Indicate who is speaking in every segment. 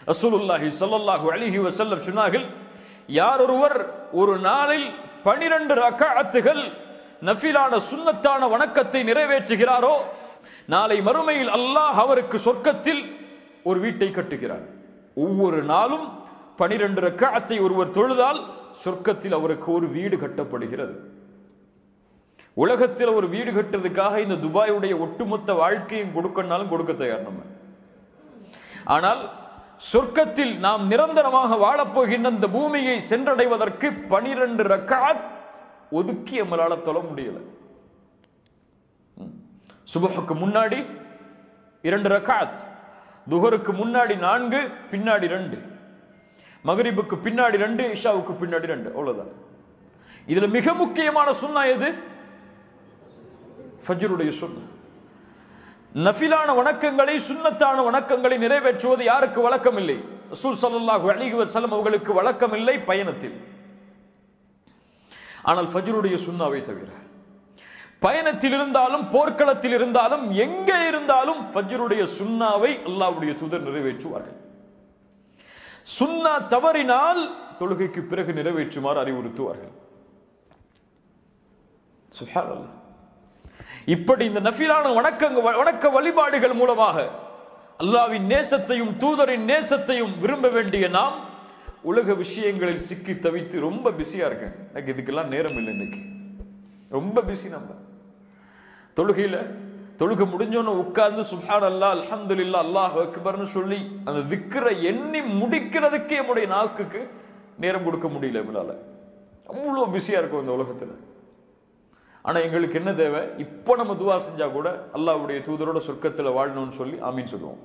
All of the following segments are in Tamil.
Speaker 1: ரசூலுல்லாஹி ஸல்லல்லாஹு அலைஹி வஸல்லம் சொன்னார்கள் யார் ஒருவர் ஒரு நாளில் பனிரெண்டு ரக்காத்துகள் நஃபிலான சுன்னத்தான வணக்கத்தை நிறைவேற்றுகிறாரோ நாளை மறுமையில் அல்லாஹ் அவருக்கு சொர்க்கத்தில் ஒரு வீட்டை கட்டுகிறான் ஒவ்வொரு நாளும் பனிரெண்டு ரக்காத்தை ஒருவர் தொழுதால் சொர்க்கத்தில் அவருக்கு ஒரு வீடு கட்டப்படுகிறது உலகத்தில் ஒரு வீடு கட்டுறதுக்காக இந்த துபாயுடைய ஒட்டுமொத்த வாழ்க்கையும் கொடுக்கனாலும் கொடுக்க தயார் நம்ம ஆனால் சொர்க்கத்தில் நாம் நிரந்தரமாக வாழப்போகின்ற இந்த பூமியை சென்றடைவதற்கு பனிரெண்டு ரக்காத் ஒதுக்கி நம்மளால தொழ முடியல ம். சுபஹுக்கு முன்னாடி இரண்டு ரக்காத் துஹருக்கு முன்னாடி நான்கு பின்னாடி ரெண்டு மகரிபுக்கு பின்னாடி ரெண்டு இஷாவுக்கு பின்னாடி ரெண்டு அவ்வளவுதான் இதுல மிக முக்கியமான சுன்னா எது ஃபஜ்ருடைய சுன்னா நஃபிலான வணக்கங்களை சுன்னத்தான வணக்கங்களை நிறைவேற்றுவது யாருக்கு வழக்கம் இல்லை ரசூல் ஸல்லல்லாஹு அலைஹி வஸல்லம் அவர்களுக்கு வழக்கம் இல்லை பயணத்தில் ஆனால் ஃபஜ்ருடைய சுன்னாவை தவிர பயணத்தில் இருந்தாலும் போர்க்களத்தில் இருந்தாலும் எங்கே இருந்தாலும் ஃபஜ்ருடைய சுன்னாவை அல்லாஹ்வுடைய தூதர் நிறைவேற்றுவார்கள் சுன்னா தவறினால் தொழுகைக்கு பிறகு நிறைவேற்றுமாறு அறிவுறுத்துவார்கள் சுப்ஹானல்லாஹ் இப்படி இந்த நஃபிலான வணக்கங்க வணக்க வழிபாடுகள் மூலமாக அல்லாவின் நேசத்தையும் தூதரின் நேசத்தையும் விரும்ப வேண்டிய நாம் உலக விஷயங்களில் சிக்கி தவித்து ரொம்ப பிஸியா இருக்கேன் எனக்கு இதுக்கெல்லாம் நேரம் இல்லை இன்னைக்கு ரொம்ப பிஸி நம்ம தொழுகையில தொழுகை முடிஞ்சோன்னு உட்கார்ந்து சுப்ஹான் அல்லா அல்ஹம்துலில்லாஹ் அல்லாஹ் அக்பர்னு சொல்லி அந்த திக்கரை எண்ணி முடிக்கிறதுக்கு என்னுடைய நாக்குக்கு நேரம் கொடுக்க முடியல எங்களால அவ்வளோ பிஸியா இருக்கும் இந்த உலகத்துல ஆனா எங்களுக்கு என்ன தேவை இப்போ நம்ம துவா செஞ்சா கூட அல்லாஹ்வுடைய தூதரோட சொர்க்கத்துல வாழணும்னு சொல்லி ஆமீன் சொல்லுவோம்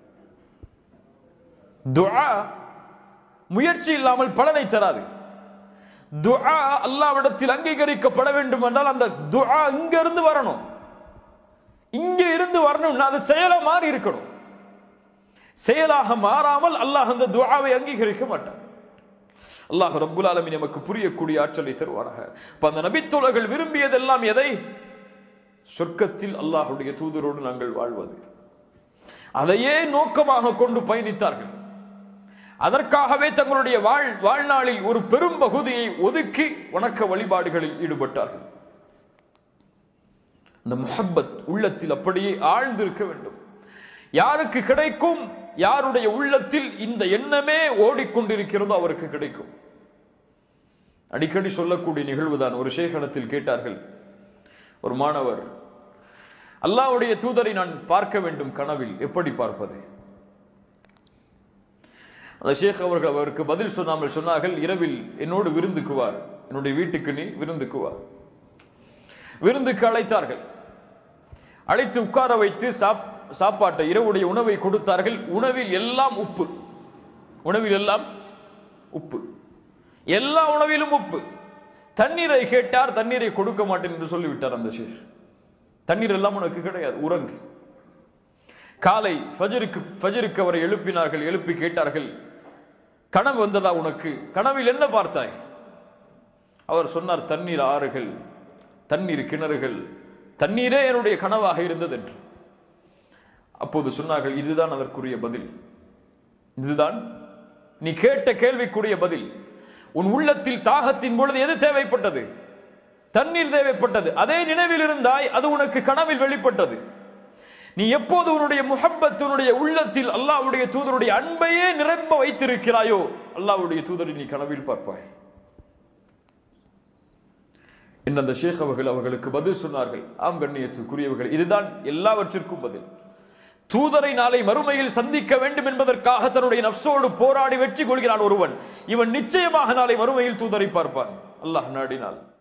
Speaker 1: துஆ முயற்சி இல்லாமல் பலனை தராது துஆ அல்லாஹ்விடத்தில் அங்கீகரிக்கப்பட வேண்டும் என்றால் அந்த துஆ இங்க இருந்து வரணும் இங்க இருந்து வரணும்னா அது செயலா மாறி இருக்கணும் செயலாக மாறாமல் அல்லாஹ் அந்த துஆவை அங்கீகரிக்க மாட்டான் அல்லாஹ் ரப்புல் ஆலமீன் நமக்கு புரியக்கூடிய ஆற்றலை தருவாராக அப்ப அந்த நபித்தோழர்கள் விரும்பியதெல்லாம் எதை சொர்க்கத்தில் அல்லாஹ்வுடைய தூதரோடு நாங்கள் வாழ்வது அதையே நோக்கமாக கொண்டு பயணித்தார்கள் அதற்காகவே தங்களுடைய வாழ் வாழ்நாளில் ஒரு பெரும் பகுதியை ஒதுக்கி வணக்க வழிபாடுகளில் ஈடுபட்டார்கள் அந்த முஹப்பத் உள்ளத்தில் அப்படியே ஆழ்ந்திருக்க வேண்டும் யாருக்கு கிடைக்கும் யாருடைய உள்ளத்தில் இந்த எண்ணமே ஓடிக்கொண்டிருக்கிறதோ அவருக்கு கிடைக்கும் அடிக்கடி சொல்லக்கூடிய நிகழ்வுதான் ஒரு சேகனத்தில் கேட்டார்கள் ஒரு மாணவர் அல்லாஹ்வுடைய தூதரை நான் பார்க்க வேண்டும் கனவில் எப்படி பார்ப்பது அந்த ஷேக் அவர்கள் அவருக்கு பதில் சொன்னாமல் சொன்னார்கள் இரவில் என்னோடு விருந்துக்குவார் என்னுடைய வீட்டுக்கு நீ விருந்துக்குவார் விருந்துக்கு அழைத்தார்கள் அழைத்து உட்கார வைத்து சாப் சாப்பாட்டை இரவுடைய உணவை கொடுத்தார்கள் உணவில் எல்லாம் உப்பு உணவில் எல்லாம் உப்பு எல்லா உணவிலும் உப்பு தண்ணீரை கேட்டார் தண்ணீரை கொடுக்க மாட்டேன் என்று சொல்லிவிட்டார் அந்த ஷேக் தண்ணீர் எல்லாம் உனக்கு கிடையாது உறங்கு காலை ஃபஜருக்கு ஃபஜருக்கு அவரை எழுப்பினார்கள் எழுப்பி கேட்டார்கள் கனவு வந்ததா உனக்கு கனவில் என்ன பார்த்தாய் அவர் சொன்னார் தண்ணீர் ஆறுகள் தண்ணீர் கிணறுகள் தண்ணீரே என்னுடைய கனவாக இருந்தது என்று அப்போது சொன்னார்கள் இதுதான் அதற்குரிய பதில் இதுதான் நீ கேட்ட கேள்விக்குரிய பதில் உன் உள்ளத்தில் தாகத்தின் பொழுது எது தேவைப்பட்டது தண்ணீர் தேவைப்பட்டது அதே நினைவில் இருந்தாய் அது உனக்கு கனவில் வெளிப்பட்டது நீ எப்போது உன்னுடைய முஹப்பத் உன்னுடைய உள்ளத்தில் அல்லாஹ்வுடைய தூதருடைய அன்பையே நிரம்ப வைத்திருக்கிறாயோ அல்லாஹ்வுடைய தூதரை நீ கனவில் பார்ப்பாய் என்ன அந்த ஷேக் அவர்கள் அவர்களுக்கு பதில் சொன்னார்கள் ஆம் கண்ணியத்துக்குரியவர்கள் இதுதான் எல்லாவற்றிற்கும் பதில் தூதரை நாளை மறுமையில் சந்திக்க வேண்டும் என்பதற்காக தன்னுடைய நப்சோடு போராடி வெற்றி கொள்கிறான் ஒருவன் இவன் நிச்சயமாக நாளை மறுமையில் தூதரை பார்ப்பான் அல்லாஹ் நாடினால்